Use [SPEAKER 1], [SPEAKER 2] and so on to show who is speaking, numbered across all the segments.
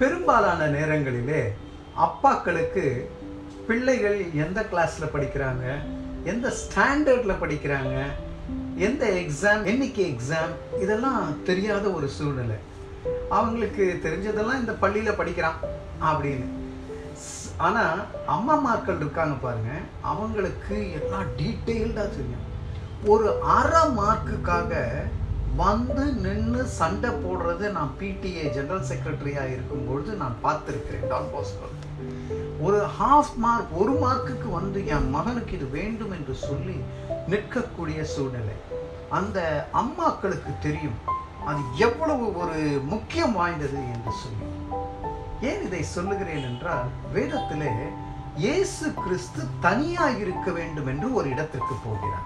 [SPEAKER 1] பெரும்பாலான நேரங்களிலே அப்பாக்களுக்கு பிள்ளைகள் எந்த கிளாஸ்ல படிக்கிறாங்க எந்த ஸ்டாண்டர்ட்ல படிக்கிறாங்க எந்த எக்ஸாம் என்னைக்கு எக்ஸாம் இதெல்லாம் தெரியாத ஒரு சூழ்நிலை அவங்களுக்கு தெரிஞ்சதெல்லாம் இந்த பள்ளியில படிக்கிறான் அப்படின்னு ஸ்- ஆனா அம்மாமாக்கள் இருக்காங்க பாருங்க அவங்களுக்கு எல்லாம் டீட்டெயில்டா தெரியும் ஒரு அரை மார்க்குக்காக வந்து நின்று சண்டை போடுறது நான் பிடிஏ ஜெனரல் செக்ரட்டரியா இருக்கும்பொழுது நான் பார்த்துருக்கிறேன் டான் பாஸ்கோ ஒரு ஹாஃப் மார்க் ஒரு மார்க்குக்கு வந்து என் மகனுக்கு இது வேண்டும் என்று சொல்லி நிற்கக்கூடிய சூழ்நிலை அந்த அம்மாக்களுக்கு தெரியும் அது எவ்வளவு ஒரு முக்கியம் வாய்ந்தது என்று சொல்லி ஏன் இதை சொல்லுகிறேன் என்றால் வேதத்திலே இயேசு கிறிஸ்து தனியாய் இருக்க வேண்டும் என்று ஒரு இடத்திற்கு போகிறார்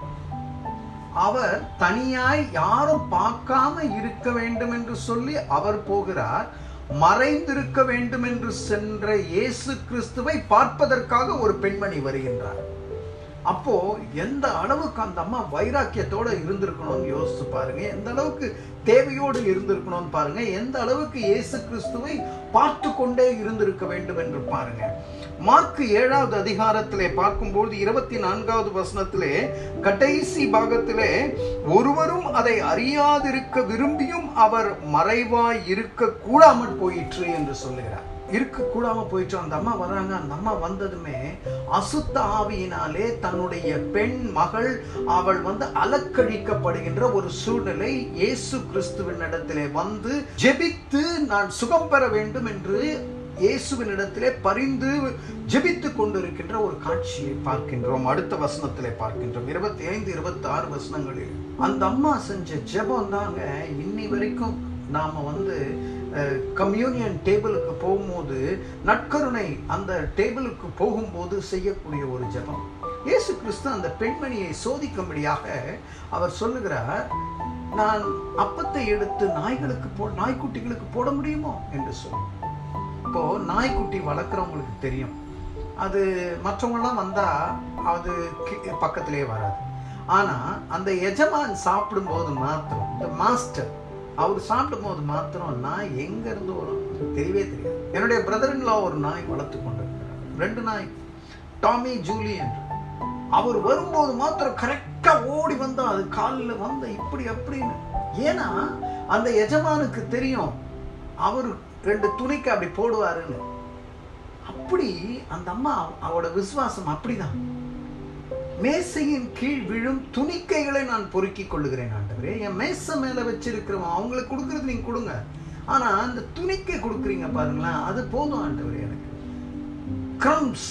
[SPEAKER 1] அவர் தனியாய் யாரும் பார்க்காம இருக்க வேண்டும் என்று சொல்லி அவர் போகிறார் மறைந்திருக்க வேண்டும் என்று சென்ற இயேசு கிறிஸ்துவை பார்ப்பதற்காக ஒரு பெண்மணி வருகின்றார் அப்போ எந்த அளவுக்கு அந்த அம்மா வைராக்கியத்தோட இருந்திருக்கணும்னு யோசிச்சு பாருங்க எந்த அளவுக்கு தேவையோடு இருந்திருக்கணும்னு பாருங்க எந்த அளவுக்கு இயேசு கிறிஸ்துவை பார்த்து கொண்டே இருந்திருக்க வேண்டும் என்று பாருங்க மார்க் ஏழாவது அதிகாரத்திலே பார்க்கும்போது இருபத்தி நான்காவது வசனத்திலே கடைசி பாகத்திலே ஒருவரும் அதை அறியாதிருக்க விரும்பியும் அவர் மறைவாய் இருக்க கூடாமல் போயிற்று என்று சொல்லுகிறார் இருக்க கூடாம போயிட்டு அந்த அம்மா வராங்க அந்த அம்மா வந்ததுமே அசுத்த ஆவியினாலே தன்னுடைய பெண் மகள் அவள் வந்து அலக்கழிக்கப்படுகின்ற ஒரு சூழ்நிலை இயேசு கிறிஸ்துவின் இடத்திலே வந்து ஜெபித்து நான் சுகம் பெற வேண்டும் என்று இயேசுவின் இடத்திலே பரிந்து ஜெபித்துக் கொண்டிருக்கின்ற ஒரு காட்சியை பார்க்கின்றோம் அடுத்த வசனத்திலே பார்க்கின்றோம் இருபத்தி ஐந்து இருபத்தி ஆறு வசனங்களில் அந்த அம்மா செஞ்ச ஜெபம் தாங்க இன்னி வரைக்கும் நாம வந்து கம்யூனியன் டேபிளுக்கு போகும்போது நற்கருணை அந்த டேபிளுக்கு போகும்போது செய்யக்கூடிய ஒரு ஜெபம் இயேசு கிறிஸ்து அந்த பெண்மணியை சோதிக்கும்படியாக அவர் சொல்லுகிறார் நான் அப்பத்தை எடுத்து நாய்களுக்கு போ நாய்க்குட்டிகளுக்கு போட முடியுமோ என்று சொல்லி இப்போ நாய்க்குட்டி வளர்க்குறவங்களுக்கு தெரியும் அது மற்றவங்களாம் வந்தா அது கி- பக்கத்திலே வராது ஆனா அந்த எஜமான் சாப்பிடும்போது மாத்திரம் இந்த மாஸ்டர் அவர் சாப்பிடும்போது மாத்திரம் நாய் எங்க இருந்து வரும் தெரியவே தெரியாது என்னுடைய பிரதர் ஒரு நாய் வளர்த்து கொண்டிருக்கிறார் ரெண்டு நாய் டாமி ஜூலி என்று அவர் வரும்போது மாத்திரம் கரெக்டா ஓடி வந்தா அது காலில் வந்த இப்படி அப்படின்னு ஏன்னா அந்த எஜமானுக்கு தெரியும் அவர் ரெண்டு துணிக்கு அப்படி போடுவாருன்னு அப்படி அந்த அம்மா அவரோட விசுவாசம் அப்படிதான் மேசையின் கீழ் விழும் துணிக்கைகளை நான் பொறுக்கிக் கொள்ளுகிறேன் ஆண்டவரே என் மேசை மேல வச்சிருக்கிறவன் அவங்களுக்கு கொடுக்கறது நீங்க கொடுங்க ஆனா அந்த துணிக்கை கொடுக்குறீங்க பாருங்களேன் அது போதும் ஆண்டவரே எனக்கு கிரம்ஸ்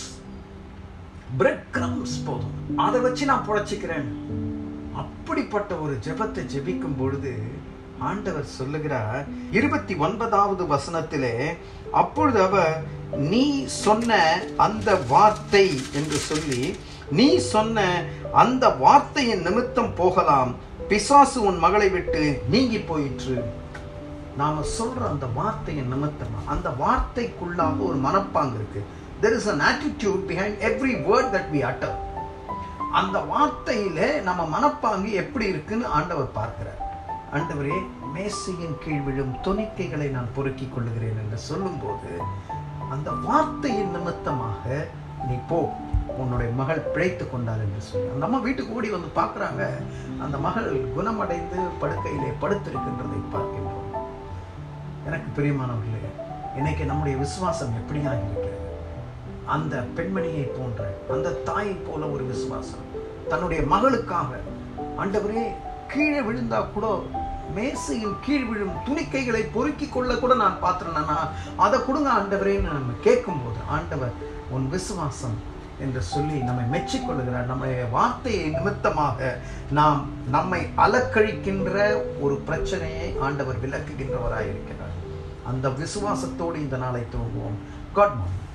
[SPEAKER 1] பிரெட் கிரம்ஸ் போதும் அதை வச்சு நான் புழைச்சிக்கிறேன் அப்படிப்பட்ட ஒரு ஜெபத்தை ஜெபிக்கும் பொழுது ஆண்டவர் சொல்லுகிறார் இருபத்தி ஒன்பதாவது வசனத்திலே அப்பொழுது அவர் நீ சொன்ன அந்த வார்த்தை என்று சொல்லி நீ சொன்ன அந்த வார்த்தையின் நிமித்தம் போகலாம் பிசாசு உன் மகளை விட்டு நீங்கி போயிற்று நாம சொல்ற அந்த வார்த்தையின் நிமித்தமா அந்த வார்த்தைக்குள்ளாக ஒரு மனப்பாங்கு இருக்கு there is an attitude behind every word that we utter அந்த வார்த்தையில நம்ம மனப்பாங்கு எப்படி இருக்குன்னு ஆண்டவர் பார்க்கிறார் ஆண்டவரே மேசையின் கீழ் விழும் துணிக்கைகளை நான் பொறுக்கிக் கொள்ளுகிறேன் என்று சொல்லும்போது அந்த வார்த்தையின் நிமித்தமாக நீ போ உன்னுடைய மகள் பிழைத்து கொண்டாள் என்று சொல்லி அந்த அம்மா வீட்டுக்கு ஓடி வந்து பார்க்குறாங்க அந்த மகள் குணமடைந்து படுக்கையிலே படுத்திருக்கின்றதை பார்க்கின்றோம் எனக்கு பிரியமானவர்களே இன்னைக்கு நம்முடைய விசுவாசம் எப்படியாக இருக்கிறது அந்த பெண்மணியை போன்ற அந்த தாயை போல ஒரு விசுவாசம் தன்னுடைய மகளுக்காக ஆண்டவரே கீழே விழுந்தா கூட மேசையின் கீழ் விழும் துணிக்கைகளை பொறுக்கிக் கொள்ள கூட நான் பார்த்துறேன்னா அதை கொடுங்க ஆண்டவரேன்னு நம்ம கேட்கும்போது ஆண்டவர் உன் விசுவாசம் என்று சொல்லி நம்மை மெச்சிக்கொள்கிறார் நம்முடைய வார்த்தையை நிமித்தமாக நாம் நம்மை அலக்கழிக்கின்ற ஒரு பிரச்சனையை ஆண்டவர் விளக்குகின்றவராய் இருக்கிறார் அந்த விசுவாசத்தோடு இந்த நாளை துவங்குவோம் காட் மார்னிங்